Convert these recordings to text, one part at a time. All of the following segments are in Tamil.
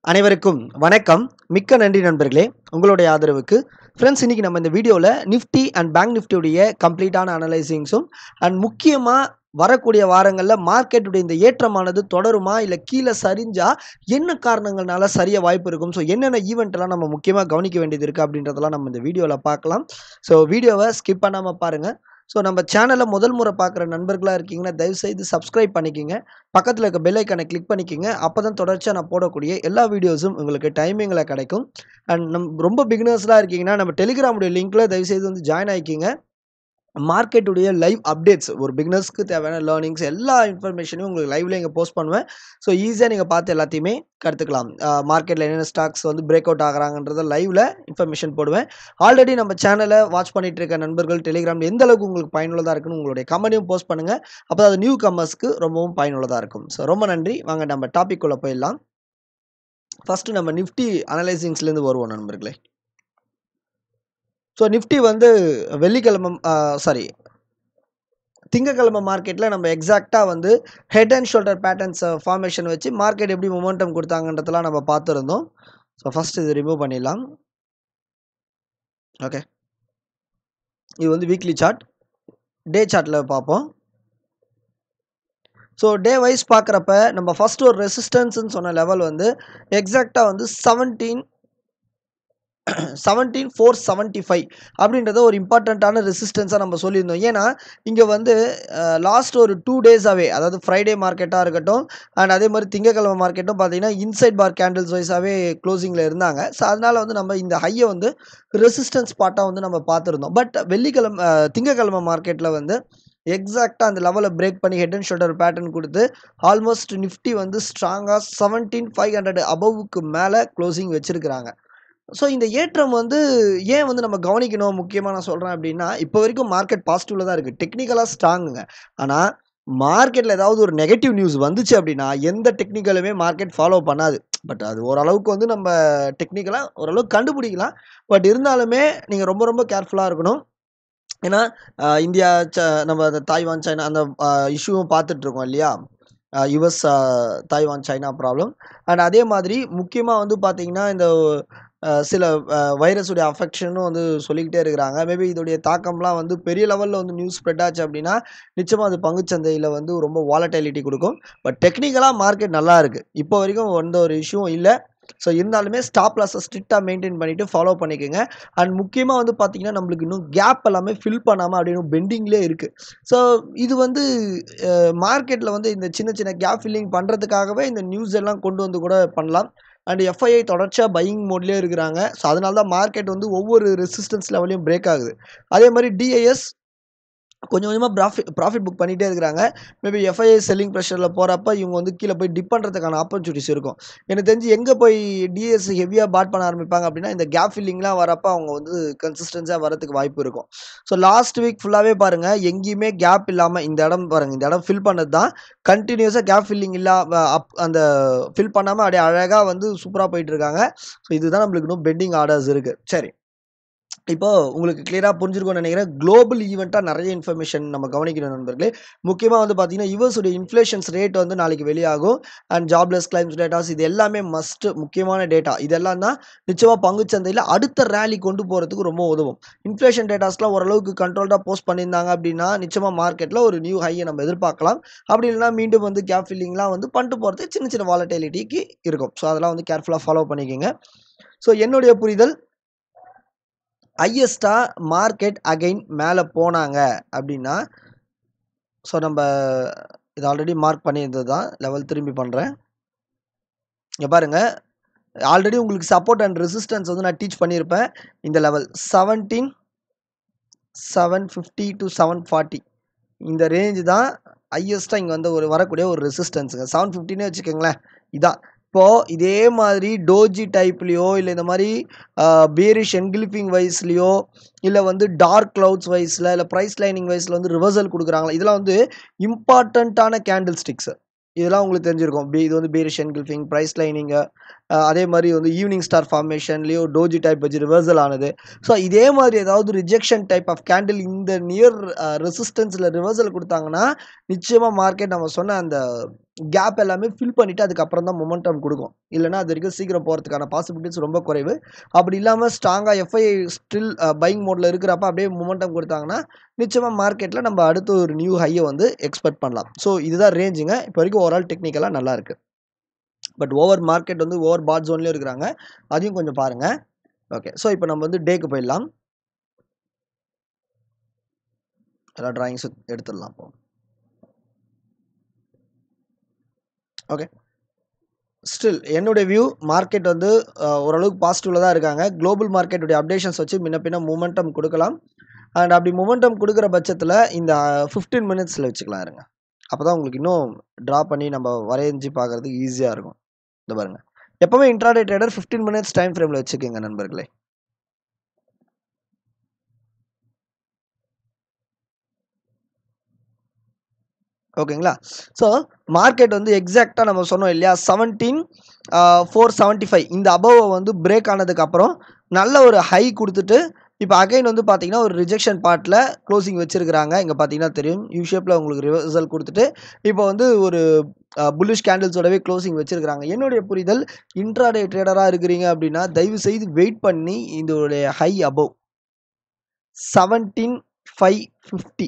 அனைவருக்கும் வணக்கம் மிக்க நன்றி நண்பர்களே உங்களுடைய ஆதரவுக்கு ஃப்ரெண்ட்ஸ் இன்றைக்கி நம்ம இந்த வீடியோவில் நிஃப்டி அண்ட் பேங்க் நிஃப்டியுடைய கம்ப்ளீட்டான அனலைசிங்ஸும் அண்ட் முக்கியமாக வரக்கூடிய வாரங்களில் மார்க்கெட்டுடைய இந்த ஏற்றமானது தொடருமா இல்லை கீழே சரிஞ்சா என்ன காரணங்கள்னால சரிய வாய்ப்பு இருக்கும் ஸோ என்னென்ன ஈவெண்ட்லாம் நம்ம முக்கியமாக கவனிக்க வேண்டியது இருக்குது அப்படின்றதெல்லாம் நம்ம இந்த வீடியோவில் பார்க்கலாம் ஸோ வீடியோவை ஸ்கிப் பண்ணாமல் பாருங்கள் ஸோ நம்ம சேனலை முதல் முறை பார்க்குற நண்பர்களாக இருக்கீங்கன்னா தயவுசெய்து சப்ஸ்கிரைப் பண்ணிக்கிங்க பக்கத்தில் இருக்க பெல் ஐக்கானை கிளிக் பண்ணிக்கிங்க அப்போ தான் தொடர்ச்சியாக நான் போடக்கூடிய எல்லா வீடியோஸும் உங்களுக்கு டைமிங்கில் கிடைக்கும் அண்ட் நம் ரொம்ப பிகினர்ஸ்லாம் இருக்கீங்கன்னா நம்ம டெலிகிராமுடைய லிங்க்கில் தயவுசெய்து வந்து ஜாயின் ஆகிக்கிங்க மார்க்கெட்டுடைய லைவ் அப்டேட்ஸ் ஒரு பிகினர்ஸ்க்கு தேவையான லேர்னிங்ஸ் எல்லா இன்ஃபர்மேஷனையும் உங்களுக்கு லைவ்ல இங்கே போஸ்ட் பண்ணுவேன் ஸோ ஈஸியாக நீங்கள் பார்த்து எல்லாத்தையுமே கற்றுக்கலாம் மார்க்கெட்டில் என்னென்ன ஸ்டாக்ஸ் வந்து பிரேக் அவுட் ஆகிறாங்கன்றத லைவ்ல இன்ஃபர்மேஷன் போடுவேன் ஆல்ரெடி நம்ம சேனலை வாட்ச் பண்ணிட்டு இருக்க நண்பர்கள் டெலிகிராம் எந்த அளவுக்கு உங்களுக்கு பயனுள்ளதாக இருக்குன்னு உங்களுடைய கமெண்ட்டையும் போஸ்ட் பண்ணுங்கள் அப்போ அது நியூ கமர்ஸ்க்கு ரொம்பவும் பயனுள்ளதாக இருக்கும் ஸோ ரொம்ப நன்றி வாங்க நம்ம டாபிக் உள்ள போயிடலாம் ஃபஸ்ட்டு நம்ம நிஃப்டி அனலைசிங்ஸ்லேருந்து வருவோம் நண்பர்களே ஸோ நிஃப்டி வந்து வெள்ளிக்கிழமை சாரி திங்கக்கிழமை மார்க்கெட்டில் நம்ம எக்ஸாக்டாக வந்து head and shoulder patterns formation வச்சு மார்க்கெட் எப்படி மொமெண்டம் கொடுத்தாங்கன்றதெல்லாம் நம்ம பார்த்துருந்தோம் ஸோ ஃபஸ்ட் இது ரிமூவ் பண்ணிடலாம் ஓகே இது வந்து வீக்லி சார்ட் டே சார்ட்டில் பார்ப்போம் ஸோ டே வைஸ் பார்க்குறப்ப நம்ம ஃபஸ்ட் ஒரு ரெசிஸ்டன்ஸ்னு சொன்ன லெவல் வந்து எக்ஸாக்டாக வந்து seventeen seventeen four seventy five அப்படின்றத ஒரு இம்பார்ட்டண்ட்டான ரெசிஸ்டன்ஸாக நம்ம சொல்லியிருந்தோம் ஏன்னா இங்கே வந்து லாஸ்ட் ஒரு டூ டேஸாகவே அதாவது ஃப்ரைடே மார்க்கெட்டாக இருக்கட்டும் அண்ட் அதே மாதிரி திங்கக்கிழமை மார்க்கெட்டும் பார்த்தீங்கன்னா இன்சைட் பார் கேண்டில்ஸ் வைஸாகவே க்ளோசிங்கில் இருந்தாங்க ஸோ அதனால் வந்து நம்ம இந்த ஹையை வந்து ரெசிஸ்டன்ஸ் பார்ட்டாக வந்து நம்ம பார்த்துருந்தோம் பட் வெள்ளிக்கிழமை திங்கக்கிழமை மார்க்கெட்டில் வந்து எக்ஸாக்டாக அந்த லெவலை பிரேக் பண்ணி ஹெட் அண்ட் ஷோல்டர் பேட்டர்ன் கொடுத்து ஆல்மோஸ்ட் நிஃப்டி வந்து ஸ்ட்ராங்காக செவன்டீன் ஃபைவ் ஹண்ட்ரட் அபவுக்கு மேலே க்ளோசிங் வச்சுருக்கிறாங்க ஸோ இந்த ஏற்றம் வந்து ஏன் வந்து நம்ம கவனிக்கணும் முக்கியமாக நான் சொல்கிறேன் அப்படின்னா இப்போ வரைக்கும் மார்க்கெட் பாசிட்டிவில் தான் இருக்குது டெக்னிக்கலாக ஸ்ட்ராங்குங்க ஆனால் மார்க்கெட்டில் ஏதாவது ஒரு நெகட்டிவ் நியூஸ் வந்துச்சு அப்படின்னா எந்த டெக்னிக்கலுமே மார்க்கெட் ஃபாலோ பண்ணாது பட் அது ஓரளவுக்கு வந்து நம்ம டெக்னிக்கலாக ஓரளவுக்கு கண்டுபிடிக்கலாம் பட் இருந்தாலுமே நீங்கள் ரொம்ப ரொம்ப கேர்ஃபுல்லாக இருக்கணும் ஏன்னா இந்தியா ச நம்ம அந்த தாய்வான் சைனா அந்த இஷ்யூவும் பார்த்துட்ருக்கோம் இல்லையா US Taiwan China problem and அதே மாதிரி முக்கியமாக வந்து பார்த்திங்கன்னா இந்த சில வைரஸுடைய அஃபெக்ஷனும் வந்து சொல்லிக்கிட்டே இருக்கிறாங்க மேபி இதோடைய தாக்கம்லாம் வந்து பெரிய லெவலில் வந்து நியூஸ் ஸ்ப்ரெட் ஆச்சு அப்படின்னா நிச்சயமாக அது பங்குச்சந்தையில் வந்து ரொம்ப வாலட்டிலிட்டி கொடுக்கும் பட் டெக்னிக்கலாக மார்க்கெட் நல்லா இருக்குது இப்போ வரைக்கும் எந்த ஒரு இஷ்யூவும் இல்லை ஸோ இருந்தாலுமே ஸ்டாப் லாஸை ஸ்ட்ரிக்டாக மெயின்டைன் பண்ணிவிட்டு ஃபாலோ பண்ணிக்கோங்க அண்ட் முக்கியமாக வந்து பார்த்திங்கன்னா நம்மளுக்கு இன்னும் கேப் எல்லாமே ஃபில் பண்ணாமல் அப்படின்னு பெண்டிங்லேயே இருக்குது ஸோ இது வந்து மார்க்கெட்டில் வந்து இந்த சின்ன சின்ன கேப் ஃபில்லிங் பண்ணுறதுக்காகவே இந்த நியூஸ் எல்லாம் கொண்டு வந்து கூட பண்ணலாம் அண்ட் எஃப்ஐஐ தொடர்ச்சியாக பையிங் மோட்லேயே இருக்கிறாங்க ஸோ அதனால தான் மார்க்கெட் வந்து ஒவ்வொரு ரெசிஸ்டன்ஸ் லெவலையும் பிரேக் ஆகுது அதே மாதிரி டிஐஎஸ் கொஞ்சம் கொஞ்சமாக ப்ராஃபிட் ப்ராஃபிட் புக் பண்ணிகிட்டே இருக்கிறாங்க மேபி எஃப்ஐஐ செல்லிங் ப்ரெஷரில் போகிறப்ப இவங்க வந்து கீழே போய் டிப் பண்ணுறதுக்கான ஆப்பர்ச்சுனிட்டிஸ் இருக்கும் எனக்கு தெரிஞ்சு எங்கே போய் டிஎஸ் ஹெவியாக பாட் பண்ண ஆரம்பிப்பாங்க அப்படின்னா இந்த கேப் ஃபில்லிங்லாம் வரப்போ அவங்க வந்து கன்சிஸ்டன்ஸாக வரதுக்கு வாய்ப்பு இருக்கும் ஸோ லாஸ்ட் வீக் ஃபுல்லாகவே பாருங்கள் எங்கேயுமே கேப் இல்லாமல் இந்த இடம் பாருங்கள் இந்த இடம் ஃபில் பண்ணது தான் கண்டினியூஸாக கேப் ஃபில்லிங் இல்லாமல் அப் அந்த ஃபில் பண்ணாமல் அப்படியே அழகாக வந்து சூப்பராக போயிட்டுருக்காங்க ஸோ இதுதான் நம்மளுக்கு இன்னும் பெண்டிங் ஆர்டர்ஸ் இருக்குது சரி இப்போ உங்களுக்கு கிளியராக புரிஞ்சிருக்கும்னு நினைக்கிறேன் குளோபல் ஈவெண்ட்டாக நிறைய இன்ஃபர்மேஷன் நம்ம கவனிக்கணும் நண்பர்களே முக்கியமாக வந்து பார்த்தீங்கன்னா யுஎஸுடைய இன்ஃப்ளேஷன்ஸ் ரேட் வந்து நாளைக்கு வெளியாகும் அண்ட் ஜாப்லெஸ் கிளைம்ஸ் டேட்டாஸ் இது எல்லாமே மஸ்ட் முக்கியமான டேட்டா இதெல்லாம் தான் நிச்சயமாக பங்குச்சந்தையில் அடுத்த ரேலி கொண்டு போகிறதுக்கு ரொம்ப உதவும் இன்ஃப்ளேஷன் டேட்டாஸ்லாம் ஓரளவுக்கு கண்ட்ரோல்டாக போஸ்ட் பண்ணியிருந்தாங்க அப்படின்னா நிச்சயமாக மார்க்கெட்டில் ஒரு நியூ ஹையை நம்ம எதிர்பார்க்கலாம் அப்படி இல்லைனா மீண்டும் வந்து கேப் ஃபில்லிங்லாம் வந்து பண்ணிட்டு போகிறது சின்ன சின்ன வாலட்டிலிட்டிக்கு இருக்கும் ஸோ அதெல்லாம் வந்து கேர்ஃபுல்லாக ஃபாலோ பண்ணிக்கோங்க ஸோ என்னுடைய புரிதல் ஹையஸ்ட்டாக மார்க்கெட் அகைன் மேலே போனாங்க அப்படின்னா ஸோ நம்ம இது ஆல்ரெடி மார்க் பண்ணியிருந்தது தான் லெவல் திரும்பி பண்ணுறேன் இங்கே பாருங்கள் ஆல்ரெடி உங்களுக்கு சப்போர்ட் அண்ட் ரெசிஸ்டன்ஸ் வந்து நான் டீச் பண்ணியிருப்பேன் இந்த level seventeen seven fifty to seven forty இந்த ரேஞ்சு தான் ஹையஸ்ட்டாக இங்கே வந்து ஒரு வரக்கூடிய ஒரு ரெசிஸ்டன்ஸுங்க செவன் ஃபிஃப்டினே வச்சுக்கோங்களேன் இதான் இப்போது இதே மாதிரி டோஜி டைப்லேயோ இல்லை இந்த மாதிரி பேரிஷ் என்கிலிஃபிங் வைஸ்லேயோ இல்லை வந்து டார்க் க்ளவுட்ஸ் வைஸில் இல்லை ப்ரைஸ் லைனிங் வைஸில் வந்து ரிவர்சல் கொடுக்குறாங்களா இதெல்லாம் வந்து இம்பார்ட்டண்ட்டான கேண்டில் ஸ்டிக்ஸு இதெல்லாம் உங்களுக்கு தெரிஞ்சிருக்கும் இது வந்து பேரிஷ் என்கில்ஃபிங் ப்ரைஸ் லைனிங்கு அதே மாதிரி வந்து ஈவினிங் ஸ்டார் ஃபார்மேஷன்லேயோ டோஜி டைப் வச்சு ரிவர்சல் ஆனது ஸோ இதே மாதிரி ஏதாவது ரிஜெக்ஷன் டைப் ஆஃப் கேண்டில் இந்த நியர் ரெசிஸ்டன்ஸில் ரிவர்சல் கொடுத்தாங்கன்னா நிச்சயமாக மார்க்கெட் நம்ம சொன்ன அந்த கேப் எல்லாமே ஃபில் பண்ணிவிட்டு அதுக்கப்புறம் தான் மொமெண்டம் கொடுக்கும் இல்லைனா அது வரைக்கும் சீக்கிரம் போகிறதுக்கான பாசிபிலிட்டிஸ் ரொம்ப குறைவு அப்படி இல்லாமல் ஸ்ட்ராங்காக எஃப்ஐ ஸ்டில் பையிங் மோடில் இருக்கிறப்ப அப்படியே மொமெண்டம் கொடுத்தாங்கன்னா நிச்சயமாக மார்க்கெட்டில் நம்ம அடுத்து ஒரு நியூ ஹையை வந்து எக்ஸ்பெக்ட் பண்ணலாம் ஸோ இதுதான் ரேஞ்சுங்க இப்போ வரைக்கும் ஓவரால் டெக்னிக்கலாக நல்லா இருக்கு பட் ஓவர் மார்க்கெட் வந்து ஓவர் பாட் ஜோன்லேயும் இருக்கிறாங்க அதையும் கொஞ்சம் பாருங்கள் ஓகே ஸோ இப்போ நம்ம வந்து டேக்கு போயிடலாம் எல்லா ட்ராயிங்ஸ் எடுத்துடலாம் இப்போ ஓகே ஸ்டில் என்னுடைய வியூ மார்க்கெட் வந்து அஹ், ஓரளவுக்கு பாசிட்டிவில் தான் இருக்காங்க குளோபல் மார்க்கெட்டுடைய அப்டேஷன்ஸ் வச்சு முன்ன பின்ன மூமெண்டம் கொடுக்கலாம் அண்ட் அப்படி மூமெண்டம் கொடுக்குற பட்சத்தில் இந்த ஃபிஃப்டீன் மினிட்ஸில் வச்சுக்கலாம் இருங்க அப்போ தான் உங்களுக்கு இன்னும் ட்ரா பண்ணி நம்ம வரைஞ்சி பார்க்குறதுக்கு ஈஸியாக இருக்கும் இந்த பாருங்க எப்போவுமே intraday trader fifteen minutes time ஃப்ரேமில் வச்சுக்கோங்க நண்பர்களே ஓகேங்களா ஸோ மார்க்கெட் வந்து எக்ஸாக்டாக நம்ம சொன்னோம் இல்லையா செவன்டீன் ஃபோர் செவன்ட்டி ஃபைவ் இந்த அபவை வந்து பிரேக் ஆனதுக்கப்புறம் நல்ல ஒரு ஹை கொடுத்துட்டு இப்போ அகைன் வந்து பார்த்தீங்கன்னா ஒரு ரிஜெக்ஷன் பார்ட்டில் க்ளோசிங் வச்சுருக்கிறாங்க இங்கே பார்த்தீங்கன்னா தெரியும் யூ ஷேப்பில் உங்களுக்கு ரிவர்சல் கொடுத்துட்டு இப்போ வந்து ஒரு புல்லிஷ் கேண்டில்ஸோடவே க்ளோசிங் வச்சுருக்கிறாங்க என்னுடைய புரிதல் இன்ட்ராடே ட்ரேடராக இருக்கிறீங்க அப்படின்னா தயவு செய்து வெயிட் பண்ணி இதோடைய high above seventeen five fifty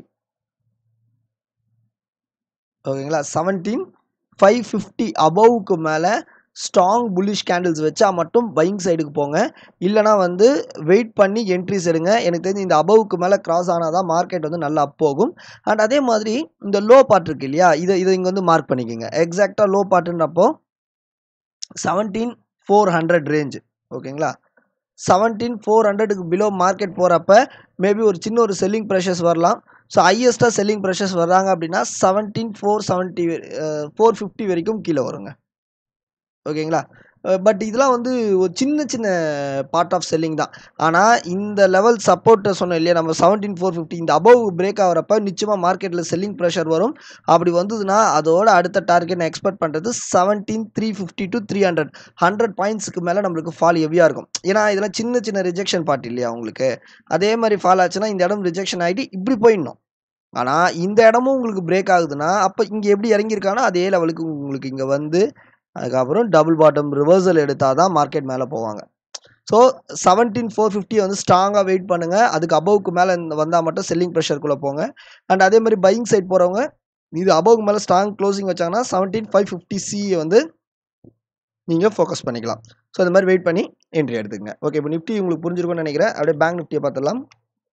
ஓகேங்களா செவன்டீன் ஃபைவ் ஃபிஃப்டி அபவுக்கு மேலே ஸ்ட்ராங் புல்லிஷ் கேண்டில்ஸ் வச்சா மட்டும் பையிங் சைடுக்கு போங்க இல்லைனா வந்து வெயிட் பண்ணி என்ட்ரிஸ் எடுங்க எனக்கு தெரிஞ்சு இந்த அபவுக்கு மேலே கிராஸ் ஆனால் தான் மார்க்கெட் வந்து நல்லா அப் போகும் அண்ட் அதே மாதிரி இந்த லோ பார்ட் இருக்கு இல்லையா இதை இதை இங்கே வந்து மார்க் பண்ணிக்கோங்க எக்ஸாக்டாக லோ பார்ட்டுன்றப்போ செவன்டீன் ஃபோர் ஹண்ட்ரட் ரேஞ்சு ஓகேங்களா செவன்டீன் ஃபோர் ஹண்ட்ரடுக்கு பிலோ மார்க்கெட் போகிறப்ப மேபி ஒரு சின்ன ஒரு செல்லிங் ப்ரெஷர்ஸ் வரலாம் ஸோ ஹையஸ்ட்டாக செல்லிங் ப்ரெஷர்ஸ் வர்றாங்க அப்படின்னா seventeen four seventy four fifty வரைக்கும் கீழே வருங்க ஓகேங்களா பட் இதெல்லாம் வந்து ஒரு சின்ன சின்ன பார்ட் ஆஃப் செல்லிங் தான் ஆனால் இந்த லெவல் சப்போர்ட்டை சொன்னோம் இல்லையா நம்ம செவன்டீன் ஃபோர் ஃபிஃப்டி இந்த அபவ் பிரேக் ஆகிறப்ப நிச்சயமாக மார்க்கெட்டில் செல்லிங் ப்ரெஷர் வரும் அப்படி வந்ததுன்னா அதோட அடுத்த டார்கெட் நான் எக்ஸ்பெக்ட் பண்ணுறது seventeen three fifty to three hundred hundred பாயிண்ட்ஸுக்கு மேலே நம்மளுக்கு ஃபால் ஹெவியாக இருக்கும் ஏன்னா இதெல்லாம் சின்ன சின்ன ரிஜெக்ஷன் பார்ட் இல்லையா உங்களுக்கு அதே மாதிரி ஃபால் ஆச்சுன்னா இந்த இடம் ரிஜெக்ஷன் ஆகிட்டு இப்படி போயிடணும் ஆனால் இந்த இடமும் உங்களுக்கு பிரேக் ஆகுதுன்னா அப்போ இங்கே எப்படி இறங்கியிருக்கானோ அதே லெவலுக்கு உங்களுக்கு இங்கே வந்து அதுக்கப்புறம் டபுள் பாட்டம் ரிவர்சல் எடுத்தால் தான் மார்க்கெட் மேலே போவாங்க ஸோ செவன்டீன் ஃபோர் ஃபிஃப்டி வந்து ஸ்ட்ராங்காக வெயிட் பண்ணுங்கள் அதுக்கு அபவுக்கு மேலே வந்தால் மட்டும் செல்லிங் ப்ரெஷருக்குள்ளே போங்க அண்ட் அதே மாதிரி பையிங் சைட் போகிறவங்க இது அபவுக்கு மேலே ஸ்ட்ராங் க்ளோசிங் வச்சாங்கன்னா செவன்டீன் ஃபைவ் ஃபிஃப்டி சியை வந்து நீங்கள் ஃபோக்கஸ் பண்ணிக்கலாம் ஸோ இந்த மாதிரி வெயிட் பண்ணி என்ட்ரி எடுத்துக்கங்க ஓகே இப்போ நிஃப்டி உங்களுக்கு புரிஞ்சிருக்கும்னு நினைக்கிறேன் அப்படியே பேங்க் நிஃப்டியை பார்த்துடலாம்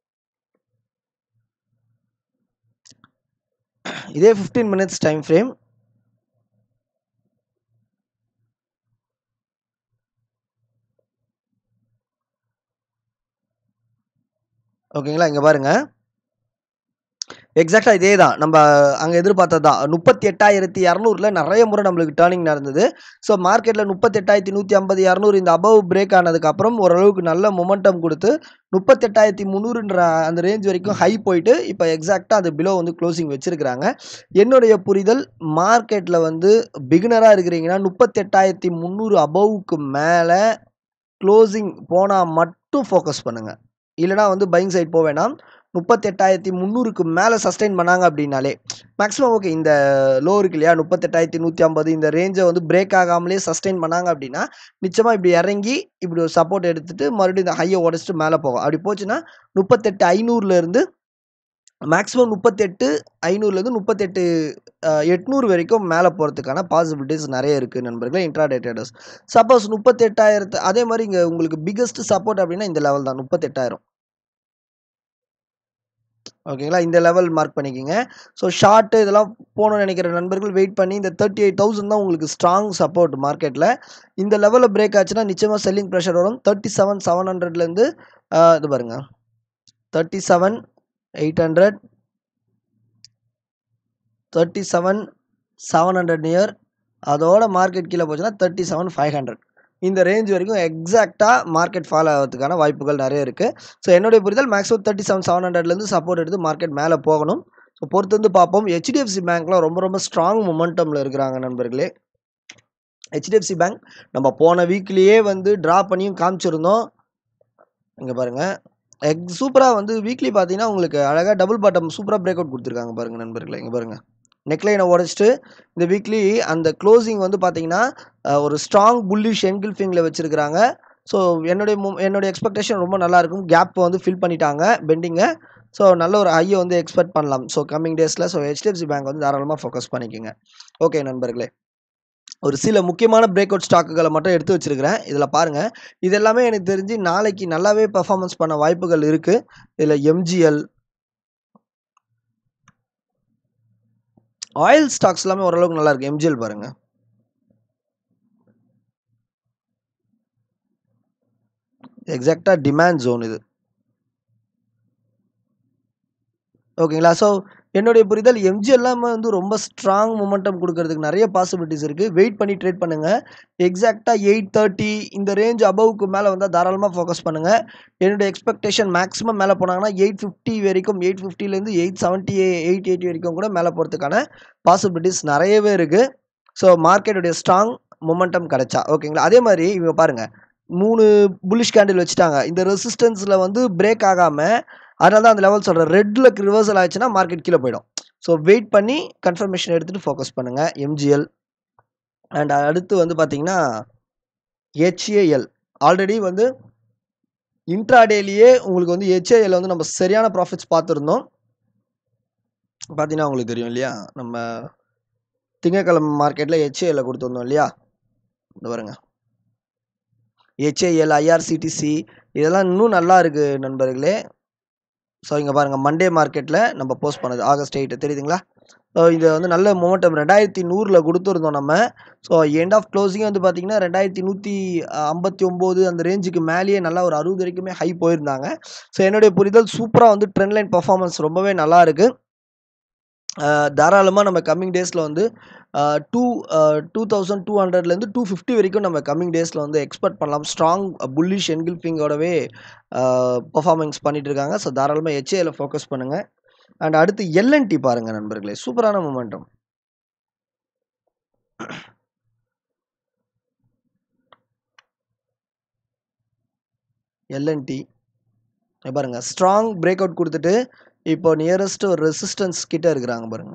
இதே ஃபிஃப்டீன் மினிட்ஸ் டைம் ஃப்ரேம் ஓகேங்களா இங்கே பாருங்க எக்ஸாக்டாக இதே தான் நம்ம அங்கே எதிர்பார்த்தது தான் முப்பத்தி எட்டாயிரத்தி இரநூறுல நிறைய முறை நம்மளுக்கு டேர்னிங் நடந்தது ஸோ மார்க்கெட்டில் முப்பத்தெட்டாயிரத்தி நூற்றி ஐம்பது இரநூறு இந்த அபவ் பிரேக் ஆனதுக்கப்புறம் ஓரளவுக்கு நல்ல மொமெண்டம் கொடுத்து முப்பத்தெட்டாயிரத்தி முந்நூறுன்ற அந்த ரேஞ்ச் வரைக்கும் ஹை போயிட்டு இப்போ எக்ஸாக்டாக அது பிலோ வந்து க்ளோசிங் வச்சுருக்கிறாங்க என்னுடைய புரிதல் மார்க்கெட்டில் வந்து பிகினராக இருக்கிறீங்கன்னா முப்பத்தெட்டாயிரத்தி முந்நூறு அபவுக்கு மேலே க்ளோசிங் போனால் மட்டும் ஃபோக்கஸ் பண்ணுங்கள் இல்லைனா வந்து பையிங் சைட் போக வேணாம் முப்பத்தெட்டாயிரத்தி முந்நூறுக்கு மேலே சஸ்டெயின் பண்ணாங்க அப்படின்னாலே மேக்ஸிமம் ஓகே இந்த லோ இருக்கு இல்லையா முப்பத்தெட்டாயிரத்தி நூற்றி ஐம்பது இந்த ரேஞ்சை வந்து பிரேக் ஆகாமலே சஸ்டெயின் பண்ணாங்க அப்படின்னா நிச்சயமாக இப்படி இறங்கி இப்படி ஒரு சப்போர்ட் எடுத்துட்டு மறுபடியும் இந்த ஹையை உடச்சிட்டு மேலே போகும் அப்படி போச்சுன்னா முப்பத்தெட்டு ஐநூறுலேருந்து மேக்ஸிமம் முப்பத்தெட்டு ஐநூறுலேருந்து முப்பத்தெட்டு எட்நூறு வரைக்கும் மேலே போகிறதுக்கான பாசிபிலிட்டிஸ் நிறைய இருக்குது நண்பர்களே இன்ட்ராடே ட்ரேடர்ஸ் சப்போஸ் முப்பத்தெட்டாயிரத்து அதே மாதிரி இங்கே உங்களுக்கு பிக்கஸ்ட் சப்போர்ட் அப்படின்னா இந்த லெவல் தான் முப்பத்தெட்டாயிரம் ஓகேங்களா இந்த லெவல் மார்க் பண்ணிக்கிங்க ஸோ ஷார்ட்டு இதெல்லாம் போகணும்னு நினைக்கிற நண்பர்கள் வெயிட் பண்ணி இந்த தேர்ட்டி எயிட் தௌசண்ட் தான் உங்களுக்கு ஸ்ட்ராங் சப்போர்ட் மார்க்கெட்டில் இந்த லெவலில் பிரேக் ஆச்சுன்னா நிச்சயமாக செல்லிங் ப்ரெஷர் வரும் தேர்ட்டி செவன் செவன் ஹண்ட்ரட்லேருந்து இது பாருங்கள் thirty seven eight hundred thirty seven seven hundred near அதோட மார்க்கெட் கீழே போச்சுன்னா தேர்ட்டி செவன் ஃபைவ் ஹண்ட்ரட் இந்த ரேஞ்ச் வரைக்கும் எக்ஸாக்டாக மார்க்கெட் ஃபாலோ ஆகிறதுக்கான வாய்ப்புகள் நிறைய இருக்குது ஸோ என்னுடைய புரிதல் மேக்ஸிமம் தேர்ட்டி செவன் செவன் ஹண்ட்ரட்லேருந்து சப்போர்ட் எடுத்து மார்க்கெட் மேலே போகணும் ஸோ பொறுத்து வந்து பார்ப்போம் ஹெச்டிஎஃப்சி பேங்க்லாம் ரொம்ப ரொம்ப ஸ்ட்ராங் மொமெண்டமில் இருக்கிறாங்க நண்பர்களே ஹெச்டிஎஃப்சி பேங்க் நம்ம போன வீக்லேயே வந்து ட்ரா பண்ணியும் காமிச்சிருந்தோம் இங்கே பாருங்கள் எக் சூப்பராக வந்து வீக்லி பார்த்தீங்கன்னா உங்களுக்கு அழகாக டபுள் பாட்டம் சூப்பராக பிரேக் அவுட் கொடுத்துருக்காங்க பாருங்கள் நண்பர்களே இங்கே பாருங்கள் நெக்லைனை உடச்சிட்டு இந்த வீக்லி அந்த க்ளோசிங் வந்து பார்த்தீங்கன்னா அஹ், ஒரு ஸ்ட்ராங் புல்லிஷ் என்கில்ஃபிங்கில் வச்சுருக்கிறாங்க ஸோ என்னுடைய மு- என்னுடைய எக்ஸ்பெக்டேஷன் ரொம்ப நல்லா இருக்கும் கேப் வந்து ஃபில் பண்ணிட்டாங்க பெண்டிங்கை ஸோ நல்ல ஒரு ஹையை வந்து எக்ஸ்பெக்ட் பண்ணலாம் ஸோ கம்மிங் டேஸில் ஸோ ஹெச்டிஎஃப்சி பேங்க் வந்து தாராளமாக ஃபோக்கஸ் பண்ணிக்கோங்க ஓகே நண்பர்களே ஒரு சில முக்கியமான பிரேக் அவுட் ஸ்டாக்குகளை மட்டும் எடுத்து வச்சிருக்கிறேன் இதில் பாருங்கள் இது எல்லாமே எனக்கு தெரிஞ்சு நாளைக்கு நல்லாவே பெர்ஃபார்மன்ஸ் பண்ண வாய்ப்புகள் இருக்குது இதில் எம்ஜிஎல் ஆயில் ஸ்டாக்ஸ் எல்லாமே ஓரளவுக்கு நல்லா இருக்கு எம்ஜிஎல் பாருங்க எக்ஸாக்டா டிமாண்ட் ஜோன் இது ஓகேங்களா ஸோ என்னுடைய புரிதல் எம்ஜி எல்லாமே வந்து ரொம்ப ஸ்ட்ராங் மொமெண்டம் கொடுக்கறதுக்கு நிறைய பாசிபிலிட்டிஸ் இருக்குது வெயிட் பண்ணி ட்ரேட் பண்ணுங்கள் எக்ஸாக்டாக எயிட் தேர்ட்டி இந்த ரேஞ்ச் அபவுக்கு மேலே வந்தால் தாராளமாக ஃபோக்கஸ் பண்ணுங்கள் என்னுடைய எக்ஸ்பெக்டேஷன் மேக்ஸிமம் மேலே போனாங்கன்னா எயிட் ஃபிஃப்டி வரைக்கும் எயிட் ஃபிஃப்டிலேருந்து எயிட் செவன்ட்டி எயிட் எயிட்டி வரைக்கும் கூட மேலே போகிறதுக்கான பாசிபிலிட்டிஸ் நிறையவே இருக்குது ஸோ மார்க்கெட்டுடைய ஸ்ட்ராங் மொமெண்டம் கிடைச்சா ஓகேங்களா அதே மாதிரி இவங்க பாருங்கள் மூணு புல்லிஷ் கேண்டில் வச்சுட்டாங்க இந்த ரெசிஸ்டன்ஸில் வந்து பிரேக் ஆகாமல் அதனால தான் அந்த லெவல் சொல்கிறேன் ரெட்டில் ரிவர்சல் ஆயிடுச்சுன்னா மார்க்கெட் கீழே போயிடும் ஸோ வெயிட் பண்ணி கன்ஃபர்மேஷன் எடுத்துகிட்டு ஃபோக்கஸ் பண்ணுங்கள் எம்ஜிஎல் அண்ட் அடுத்து வந்து பார்த்தீங்கன்னா ஹெச்ஏஎல் ஆல்ரெடி வந்து இன்ட்ராடேலியே உங்களுக்கு வந்து ஹெச்ஏஎல் வந்து நம்ம சரியான ப்ராஃபிட்ஸ் பார்த்துருந்தோம் பார்த்தீங்கன்னா உங்களுக்கு தெரியும் இல்லையா நம்ம திங்கக்கிழமை மார்க்கெட்டில் ஹெச்ஏஎல்ல கொடுத்துருந்தோம் இல்லையா இந்த பாருங்க ஹெச்ஏஎல் ஐஆர்சிடிசி இதெல்லாம் இன்னும் நல்லா இருக்குது நண்பர்களே ஸோ இங்கே பாருங்கள் மண்டே மார்க்கெட்டில் நம்ம போஸ்ட் பண்ணது ஆகஸ்ட் எயிட்டு தெரியுதுங்களா ஸோ இது வந்து நல்ல மொமெண்டம் ரெண்டாயிரத்தி நூறில் கொடுத்துருந்தோம் நம்ம ஸோ எண்ட் ஆஃப் க்ளோசிங் வந்து பார்த்தீங்கன்னா ரெண்டாயிரத்தி நூற்றி ஐம்பத்தி ஒம்பது அந்த ரேஞ்சுக்கு மேலேயே நல்லா ஒரு அறுபது வரைக்குமே ஹை போயிருந்தாங்க ஸோ என்னுடைய புரிதல் சூப்பராக வந்து ட்ரெண்ட் லைன் பர்ஃபார்மன்ஸ் ரொம்பவே நல்லா இருக்குது தாராளமாக நம்ம கம்மிங் டேஸில் வந்து டூ டூ தௌசண்ட் டூ ஹண்ட்ரட்லேருந்து டூ ஃபிஃப்டி வரைக்கும் நம்ம கம்மிங் டேஸில் வந்து எக்ஸ்பெக்ட் பண்ணலாம் ஸ்ட்ராங் புல்லிஷ் என்கில்ஃபிங்கோடவே பர்ஃபார்மன்ஸ் பண்ணிட்டு இருக்காங்க ஸோ தாராளமாக ஹெச்ஏல ஃபோக்கஸ் பண்ணுங்கள் அண்ட் அடுத்து எல்என்டி பாருங்கள் நண்பர்களே சூப்பரான மொமெண்டம் எல்என்டி பாருங்க ஸ்ட்ராங் பிரேக் அவுட் கொடுத்துட்டு இப்போ நியரஸ்ட் ஒரு ரெசிஸ்டன்ஸ் கிட்ட இருக்கிறாங்க பாருங்க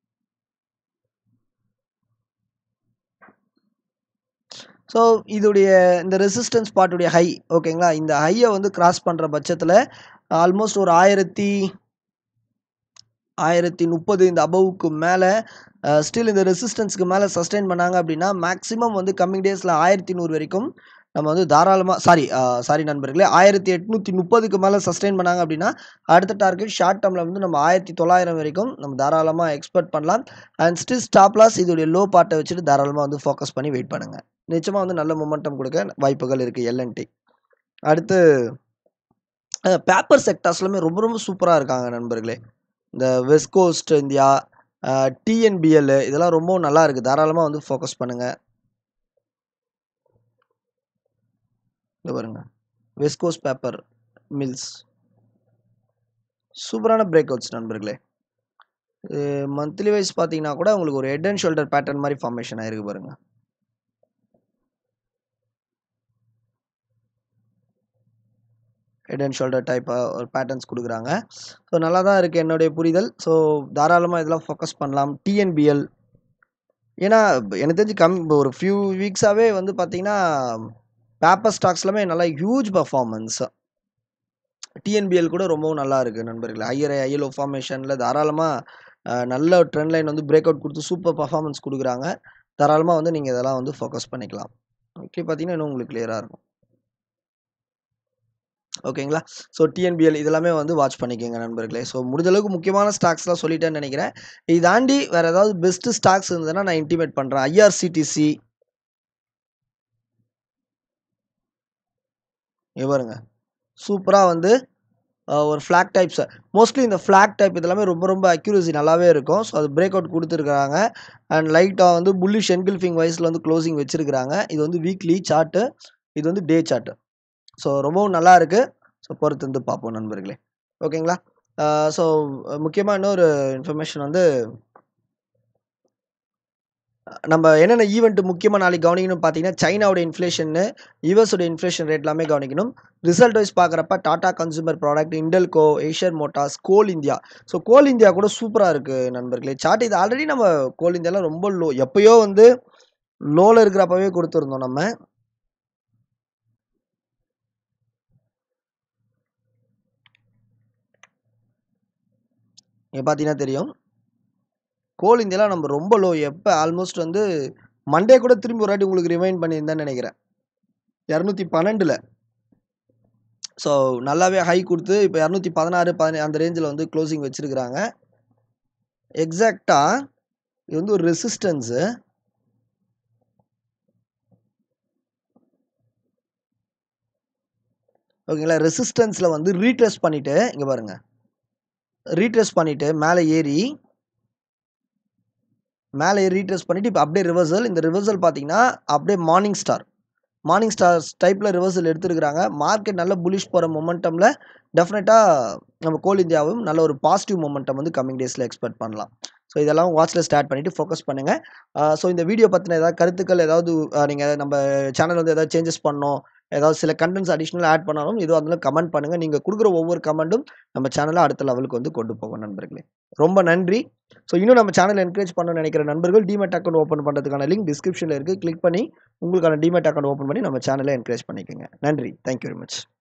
ஸோ இதோடைய இந்த ரெசிஸ்டன்ஸ் பார்ட்டுடைய ஹை ஓகேங்களா இந்த ஹையை வந்து கிராஸ் பண்ணுற பட்சத்தில் ஆல்மோஸ்ட் ஒரு ஆயிரத்தி ஆயிரத்தி முப்பது இந்த அபவுக்கு மேலே ஸ்டில் இந்த ரெசிஸ்டன்ஸ்க்கு மேலே சஸ்டெயின் பண்ணாங்க அப்படின்னா மேக்ஸிமம் வந்து கம்மிங் டேஸில் ஆயிரத்தி நூறு வரைக்கும் நம்ம வந்து தாராளமாக சாரி சாரி நண்பர்களே ஆயிரத்தி எட்நூற்றி முப்பதுக்கு மேலே சஸ்டெயின் பண்ணாங்க அப்படின்னா அடுத்த டார்கெட் ஷார்ட் டேர்மில் வந்து நம்ம ஆயிரத்தி தொள்ளாயிரம் வரைக்கும் நம்ம தாராளமாக எக்ஸ்பெக்ட் பண்ணலாம் அண்ட் ஸ்டில் ஸ்டாப் லாஸ் இதோடைய லோ பார்ட்டை வச்சுட்டு தாராளமாக வந்து ஃபோக்கஸ் பண்ணி வெயிட் பண்ணுங்கள் நிச்சயமாக வந்து நல்ல மொமெண்டம் கொடுக்க வாய்ப்புகள் இருக்குது எல்என்டி அடுத்து பேப்பர் செக்டார்ஸ்லாமே ரொம்ப ரொம்ப சூப்பராக இருக்காங்க நண்பர்களே இந்த வெஸ்ட் கோஸ்ட் இந்தியா டிஎன்பிஎல் இதெல்லாம் ரொம்பவும் நல்லா இருக்குது தாராளமாக வந்து ஃபோக்கஸ் பண்ணுங்கள் இந்த பாருங்க வெஸ்ட் கோஸ்ட் பேப்பர் மில்ஸ் சூப்பரான பிரேக் அவுட்ஸ் நண்பர்களே மந்த்லி வைஸ் பார்த்தீங்கன்னா கூட உங்களுக்கு ஒரு ஹெட் அண்ட் ஷோல்டர் பேட்டர்ன் மாதிரி ஃபார்மேஷன் ஆயிருக்கு பாருங்க ஹெட் அண்ட் ஷோல்டர் டைப் ஒரு பேட்டர்ன்ஸ் கொடுக்குறாங்க ஸோ நல்லா தான் இருக்குது என்னுடைய புரிதல் ஸோ தாராளமாக இதெல்லாம் ஃபோக்கஸ் பண்ணலாம் டிஎன்பிஎல் ஏன்னா எனக்கு தெரிஞ்சு கம் ஒரு ஃபியூ வீக்ஸாகவே வந்து பார்த்தீங்கன்னா பேப்பர் ஸ்டாக்ஸ் எல்லாமே நல்லா ஹியூஜ் பர்ஃபார்மன்ஸ் டிஎன்பிஎல் கூட ரொம்பவும் நல்லா இருக்குது நண்பர்கள் ஹையர் ஐஎல்ஓ ஃபார்மேஷனில் தாராளமாக நல்ல ட்ரெண்ட் லைன் வந்து பிரேக் அவுட் கொடுத்து சூப்பர் பர்ஃபார்மன்ஸ் கொடுக்குறாங்க தாராளமாக வந்து நீங்கள் இதெல்லாம் வந்து ஃபோக்கஸ் பண்ணிக்கலாம் ஓகே பார்த்தீங்கன்னா இன்னும் உங்களுக்கு கிளியராக இருக்கும் ஓகேங்களா ஸோ டிஎன்பிஎல் இதெல்லாமே வந்து வாட்ச் பண்ணிக்கோங்க நண்பர்களே ஸோ முடிஞ்ச அளவுக்கு முக்கியமான ஸ்டாக்ஸ்லாம் சொல்லிட்டேன்னு நினைக்கிறேன் இது தாண்டி வேறு ஏதாவது பெஸ்ட்டு ஸ்டாக்ஸ் இருந்ததுன்னா நான் இன்டிமேட் பண்ணுறேன் ஐஆர்சிடிசி பாருங்க சூப்பராக வந்து ஒரு ஃப்ளாக் டைப்ஸ் மோஸ்ட்லி இந்த ஃப்ளாக் டைப் இதெல்லாமே ரொம்ப ரொம்ப அக்யூரசி நல்லாவே இருக்கும் ஸோ அது பிரேக் அவுட் கொடுத்துருக்காங்க அண்ட் லைட்டாக வந்து புல்லிஷ் என்கில்ஃபிங் வைஸில் வந்து க்ளோசிங் வச்சுருக்காங்க இது வந்து வீக்லி சார்ட்டு இது வந்து டே சார்ட்டு ஸோ ரொம்பவும் நல்லா இருக்குது ஸோ பொறுத்து வந்து பார்ப்போம் நண்பர்களே ஓகேங்களா ஸோ முக்கியமாக இன்னொரு இன்ஃபர்மேஷன் வந்து நம்ம என்னென்ன ஈவெண்ட் முக்கியமாக நாளைக்கு கவனிக்கணும் பார்த்தீங்கன்னா சைனாவோட இன்ஃப்ளேஷன்னு யூஎஸோட இன்ஃப்ளேஷன் ரேட் எல்லாமே கவனிக்கணும் ரிசல்ட் வைஸ் பார்க்குறப்ப Tata consumer product Hindalco Asian motors coal India so coal India கூட சூப்பராக இருக்குது நண்பர்களே சார்ட் இது ஆல்ரெடி நம்ம கோல் இந்தியாவில் ரொம்ப லோ எப்பயோ வந்து லோவில் இருக்கிறப்பவே கொடுத்துருந்தோம் நம்ம இங்கே பார்த்தீங்கன்னா தெரியும் கோல் இந்தியாவில் நம்ம ரொம்ப லோ எப்போ ஆல்மோஸ்ட் வந்து மண்டே கூட திரும்பி ஒரு வாட்டி உங்களுக்கு ரிமைண்ட் பண்ணியிருந்தேன்னு நினைக்கிறேன் இரநூத்தி பன்னெண்டில் ஸோ நல்லாவே ஹை கொடுத்து இப்போ இரநூத்தி பதினாறு பதினே அந்த ரேஞ்சில் வந்து க்ளோசிங் வச்சுருக்குறாங்க எக்ஸாக்டாக இது வந்து ஒரு ரெசிஸ்டன்ஸு ஓகேங்களா ரெசிஸ்டன்ஸில் வந்து ரீட்ரெஸ் பண்ணிவிட்டு இங்கே பாருங்கள் ரீட்ரெஸ் பண்ணிவிட்டு மேலே ஏறி மேலே ஏறி ரீட்ரெஸ் பண்ணிவிட்டு இப்போ அப்படியே ரிவர்சல் இந்த ரிவர்சல் பார்த்தீங்கன்னா அப்படியே மார்னிங் ஸ்டார் மார்னிங் ஸ்டார்ஸ் டைப்பில் ரிவர்சல் எடுத்துருக்குறாங்க மார்க்கெட் நல்ல புலிஷ் போகிற மொமெண்டமில் டெஃபினட்டாக நம்ம கோல் இந்தியாவும் நல்ல ஒரு பாசிட்டிவ் மொமெண்டம் வந்து கம்மிங் டேஸில் எக்ஸ்பெக்ட் பண்ணலாம் ஸோ இதெல்லாம் வாட்சில் ஸ்டார்ட் பண்ணிவிட்டு ஃபோக்கஸ் பண்ணுங்கள் ஸோ இந்த வீடியோ பற்றின ஏதாவது கருத்துக்கள் ஏதாவது நீங்கள் நம்ம சேனல் வந்து ஏதாவது சேஞ்சஸ் பண்ணோம் ஏதாவது சில கண்டென்ட்ஸ் அடிஷ்னல் ஆட் பண்ணாலும் எதுவாக இருந்தாலும் கமெண்ட் பண்ணுங்கள் நீங்கள் கொடுக்குற ஒவ்வொரு கமெண்ட்டும் நம்ம சேனலை அடுத்த லெவலுக்கு வந்து கொண்டு போகும் நண்பர்களே ரொம்ப நன்றி ஸோ இன்னும் நம்ம சேனல் என்கரேஜ் பண்ணணும்னு நினைக்கிற நண்பர்கள் டிமெட் அக்கௌண்ட் ஓப்பன் பண்ணுறதுக்கான லிங்க் டிஸ்கிரிப்ஷனில் இருக்குது கிளிக் பண்ணி உங்களுக்கான டிமெட் அக்கௌண்ட் ஓப்பன் பண்ணி நம்ம சேனலை என்கரேஜ் பண்ணிக்கோங்க நன்றி தேங்க்யூ வெரி மச்